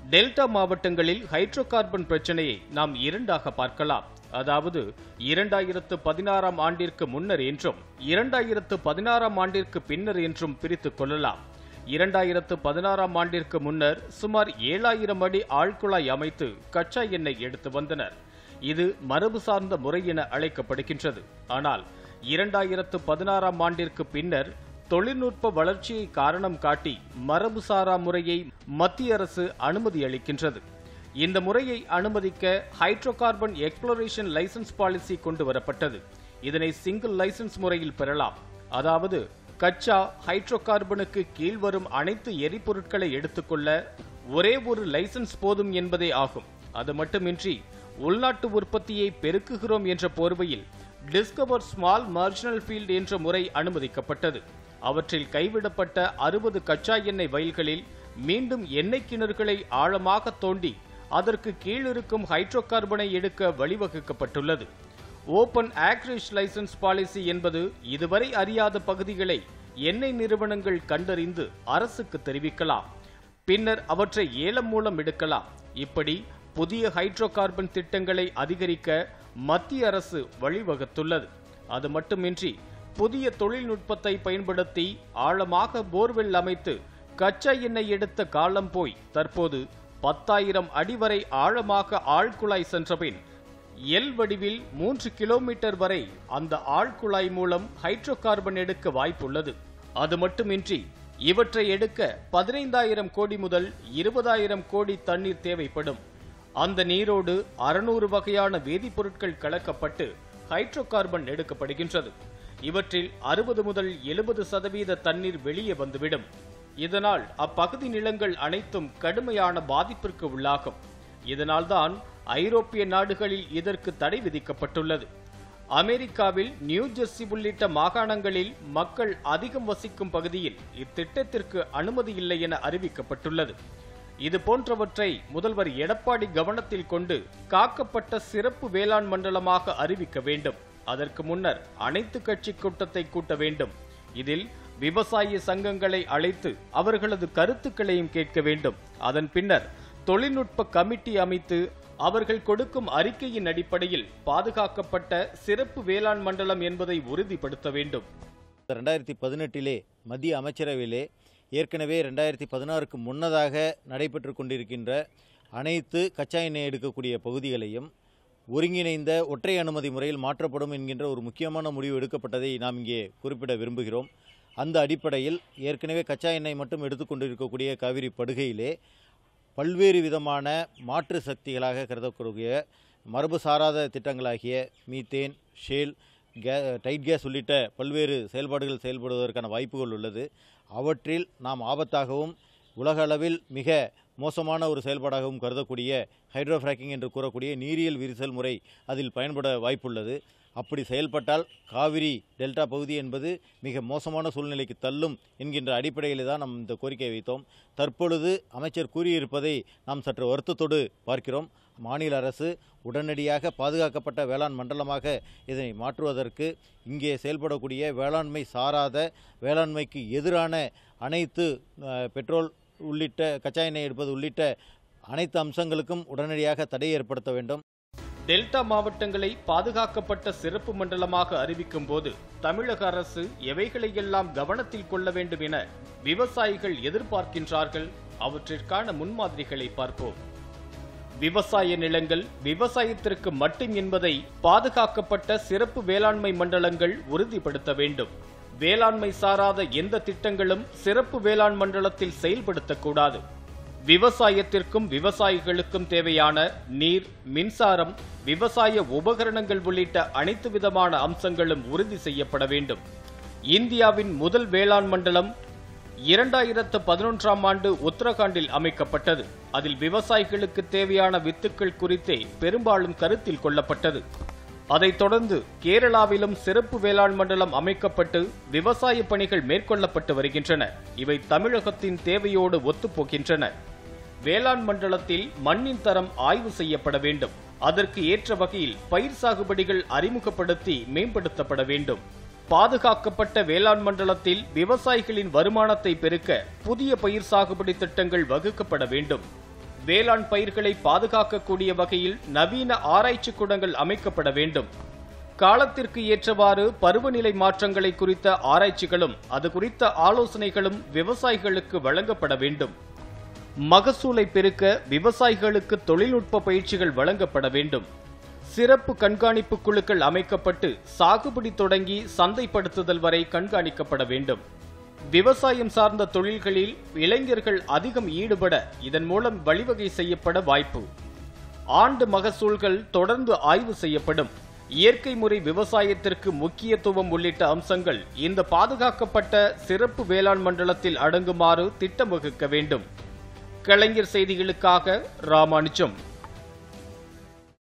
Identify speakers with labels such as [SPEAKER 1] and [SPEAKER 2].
[SPEAKER 1] delta மாவட்டங்களில் hydro carbon பிரச்சனையை நாம் இரண்டாக பார்க்கலாம் அதாவது இரண்டாயிரத்து பதினாறாம் ஆண்டிற்கு முன்னர் என்றும் இரண்டாயிரத்து பதினாறாம் ஆண்டிற்கு பின்னர் என்றும் பிரித்துக் கொள்ளலாம் இரண்டாயிரத்து பதினாறாம் ஆண்டிற்கு முன்னர் சுமார் ஏழாயிரம் அடி ஆழ்குழாய் அமைத்து கச்சா எண்ணெய் எடுத்து வந்தனர் இது மரபு சார்ந்த முறை என அழைக்கப்படுகின்றது ஆனால் இரண்டாயிரத்து பதினாறாம் ஆண்டிற்கு பின்னர் தொழில்நுட்ப வளர்ச்சியை காரணம் காட்டி மரபுசாரா முறையை மத்திய அரசு அனுமதி அளிக்கின்றது இந்த முறையை அனுமதிக்க hydrocarbon exploration licence policy கொண்டு வரப்பட்டது இதனை சிங்கிள் லைசன்ஸ் முறையில் பெறலாம் அதாவது கச்சா ஹைட்ரோ கார்பனுக்கு கீழ் வரும் அனைத்து எரிபொருட்களை எடுத்துக்கொள்ள ஒரே ஒரு லைசன்ஸ் போதும் என்பதே ஆகும் அது மட்டுமின்றி உள்நாட்டு உற்பத்தியை பெருக்குகிறோம் என்ற போர்வையில் டிஸ்கவர் ஸ்மால் மார்ஜினல் ஃபீல்ட் என்ற முறை அனுமதிக்கப்பட்டது அவற்றில் கைவிடப்பட்ட அறுபது கச்சா எண்ணெய் வயல்களில் மீண்டும் எண்ணெய் கிணறுகளை ஆழமாக தோண்டி அதற்கு கீழிருக்கும் ஹைட்ரோ கார்பனை எடுக்க வழிவகுக்கப்பட்டுள்ளது ஓபன் ஆக்ரிஷ் லைசன்ஸ் பாலிசி என்பது இதுவரை அறியாத பகுதிகளை எண்ணெய் நிறுவனங்கள் கண்டறிந்து அரசுக்கு தெரிவிக்கலாம் பின்னர் அவற்றை ஏலம் மூலம் எடுக்கலாம் இப்படி புதிய ஹைட்ரோ கார்பன் திட்டங்களை அதிகரிக்க மத்திய அரசு வழிவகுத்துள்ளது அது மட்டுமின்றி புதிய தொழில்நுட்பத்தை பயன்படுத்தி ஆழமாக போர்வெல் அமைத்து கச்சா எண்ணெய் எடுத்த காலம் போய் தற்போது பத்தாயிரம் அடி வரை ஆழமாக ஆழ்குழாய் சென்றபின் எல் வடிவில் மூன்று கிலோமீட்டர் வரை அந்த ஆழ்குழாய் மூலம் ஹைட்ரோ கார்பன் எடுக்க வாய்ப்புள்ளது அது மட்டுமின்றி இவற்றை எடுக்க பதினைந்தாயிரம் கோடி முதல் இருபதாயிரம் கோடி தண்ணீர் தேவைப்படும் அந்த நீரோடு அறுநூறு வகையான வேதிப்பொருட்கள் கலக்கப்பட்டு ஹைட்ரோ கார்பன் எடுக்கப்படுகின்றது இவற்றில் அறுபது முதல் எழுபது சதவீத தண்ணீர் வெளியே வந்துவிடும் இதனால் அப்பகுதி நிலங்கள் அனைத்தும் கடுமையான பாதிப்பிற்கு உள்ளாகும் இதனால்தான் ஐரோப்பிய நாடுகளில் இதற்கு தடை விதிக்கப்பட்டுள்ளது அமெரிக்காவில் நியூ ஜெர்சி உள்ளிட்ட மாகாணங்களில் மக்கள் அதிகம் வசிக்கும் பகுதியில் இத்திட்டத்திற்கு அனுமதி இல்லை என அறிவிக்கப்பட்டுள்ளது இது போன்றவற்றை முதல்வர் எடப்பாடி கவனத்தில் கொண்டு காக்கப்பட்ட சிறப்பு வேளாண் மண்டலமாக அறிவிக்க வேண்டும் அதற்கு முன்னர் அனைத்து கட்சி கூட்டத்தை கூட்ட வேண்டும் இதில் விவசாய சங்கங்களை அழைத்து அவர்களது கருத்துக்களையும் கேட்க வேண்டும் அதன் பின்னர் தொழில்நுட்ப கமிட்டி அமைத்து அவர்கள் கொடுக்கும் அறிக்கையின் அடிப்படையில் பாதுகாக்கப்பட்ட சிறப்பு வேளாண் மண்டலம் என்பதை உறுதிப்படுத்த வேண்டும்
[SPEAKER 2] ரெண்டாயிரத்தி பதினெட்டிலே மத்திய அமைச்சரவையிலே ஏற்கனவே ரெண்டாயிரத்தி பதினாறுக்கு முன்னதாக நடைபெற்று கொண்டிருக்கின்ற அனைத்து கச்சா எண்ணெய் எடுக்கக்கூடிய பகுதிகளையும் ஒருங்கிணைந்த ஒற்றை அனுமதி முறையில் மாற்றப்படும் என்கின்ற ஒரு முக்கியமான முடிவு எடுக்கப்பட்டதை நாம் இங்கே குறிப்பிட விரும்புகிறோம் அந்த அடிப்படையில் ஏற்கனவே கச்சா எண்ணெய் மட்டும் எடுத்துக்கொண்டிருக்கக்கூடிய காவிரி படுகையிலே பல்வேறு விதமான மாற்று சக்திகளாக கருதக்கூடிய மரபு சாராத திட்டங்களாகிய methane shale gas tight gas உள்ளிட்ட பல்வேறு செயல்பாடுகள் செயல்படுவதற்கான வாய்ப்புகள் உள்ளது அவற்றில் நாம் ஆபத்தாகவும் உலக அளவில் மிக மோசமான ஒரு செயல்பாடாகவும் கருதக்கூடிய ஹைட்ரோஃப்ராக்கிங் என்று கூறக்கூடிய நீரியல் விரிசல் முறை அதில் பயன்பட வாய்ப்புள்ளது அப்படி செயல்பட்டால் காவிரி டெல்டா பகுதி என்பது மிக மோசமான சூழ்நிலைக்கு தள்ளும் என்கின்ற அடிப்படையில் தான் நாம் இந்த கோரிக்கையை வைத்தோம் தற்பொழுது அமைச்சர் கூறியிருப்பதை நாம் சற்று வருத்தத்தோடு பார்க்கிறோம் மாநில அரசு உடனடியாக பாதுகாக்கப்பட்ட வேளாண் மண்டலமாக இதனை மாற்றுவதற்கு இங்கே செயல்படக்கூடிய வேளாண்மை சாராத வேளாண்மைக்கு எதிரான அனைத்து அஹ், பெட்ரோல் உள்ளிட்ட கச்சா எண்ணெய் எடுப்பது உள்ளிட்ட அனைத்து அம்சங்களுக்கும் உடனடியாக தடை ஏற்படுத்த வேண்டும்
[SPEAKER 1] டெல்டா மாவட்டங்களை பாதுகாக்கப்பட்ட சிறப்பு மண்டலமாக அறிவிக்கும் போது தமிழக அரசு எவைகளையெல்லாம் கவனத்தில் கொள்ள வேண்டும் என விவசாயிகள் எதிர்பார்க்கின்றார்கள் அவற்றிற்கான முன்மாதிரிகளை பார்ப்போம் விவசாய நிலங்கள் விவசாயத்திற்கு மட்டும் என்பதை பாதுகாக்கப்பட்ட சிறப்பு வேளாண்மை மண்டலங்கள் உறுதிப்படுத்த வேண்டும் வேளாண்மை சாராத எந்த திட்டங்களும் சிறப்பு வேளாண் மண்டலத்தில் செயல்படுத்தக்கூடாது விவசாயத்திற்கும் விவசாயிகளுக்கும் தேவையான நீர் மின்சாரம் விவசாய உபகரணங்கள் உள்ளிட்ட அனைத்து விதமான அம்சங்களும் உறுதி செய்யப்பட வேண்டும் இந்தியாவின் முதல் வேளாண் மண்டலம் இரண்டாயிரத்து பதினொன்றாம் ஆண்டு உத்தரகாண்டில் அமைக்கப்பட்டது அதில் விவசாயிகளுக்கு தேவையான வித்துக்கள் குறித்தே பெரும்பாலும் கருத்தில் கொள்ளப்பட்டது அதைத் தொடர்ந்து கேரளாவிலும் சிறப்பு வேளாண் மண்டலம் அமைக்கப்பட்டு விவசாய பணிகள் மேற்கொள்ளப்பட்டு வருகின்றன இவை தமிழகத்தின் தேவையோடு ஒத்துப்போகின்றன வேளாண் மண்டலத்தில் மண்ணின் தரம் ஆய்வு செய்யப்பட வேண்டும் அதற்கு ஏற்ற வகையில் பயிர் சாகுபடிகள் அறிமுகப்படுத்தி மேம்படுத்தப்பட வேண்டும் பாதுகாக்கப்பட்ட வேளாண் மண்டலத்தில் விவசாயிகளின் வருமானத்தை பெருக்க புதிய பயிர் சாகுபடி திட்டங்கள் வகுக்கப்பட வேண்டும் வேளாண் பயிர்களை பாதுகாக்கக்கூடிய வகையில் நவீன ஆராய்ச்சி கூடங்கள் அமைக்கப்பட வேண்டும் காலத்திற்கு ஏற்றவாறு பருவநிலை மாற்றங்களை குறித்த ஆராய்ச்சிகளும் அது குறித்த ஆலோசனைகளும் விவசாயிகளுக்கு வழங்கப்பட வேண்டும் மகசூலை பெருக்க விவசாயிகளுக்கு தொழில்நுட்ப பயிற்சிகள் வழங்கப்பட வேண்டும் சிறப்பு கண்காணிப்பு குழுக்கள் அமைக்கப்பட்டு சாகுபடி தொடங்கி சந்தைப்படுத்துதல் வரை கண்காணிக்கப்பட வேண்டும் விவசாயம் சார்ந்த தொழில்களில் இளைஞர்கள் அதிகம் ஈடுபட இதன் மூலம் வழிவகை செய்யப்பட வாய்ப்பு ஆண்டு மகசூல்கள் தொடர்ந்து ஆய்வு செய்யப்படும் இயற்கை முறை விவசாயத்திற்கு முக்கியத்துவம் உள்ளிட்ட அம்சங்கள் இந்த பாதுகாக்கப்பட்ட சிறப்பு வேளாண் மண்டலத்தில் அடங்குமாறு திட்டம் வகுக்க வேண்டும் கலைஞர் செய்திகளுக்காக ராமானுஜம்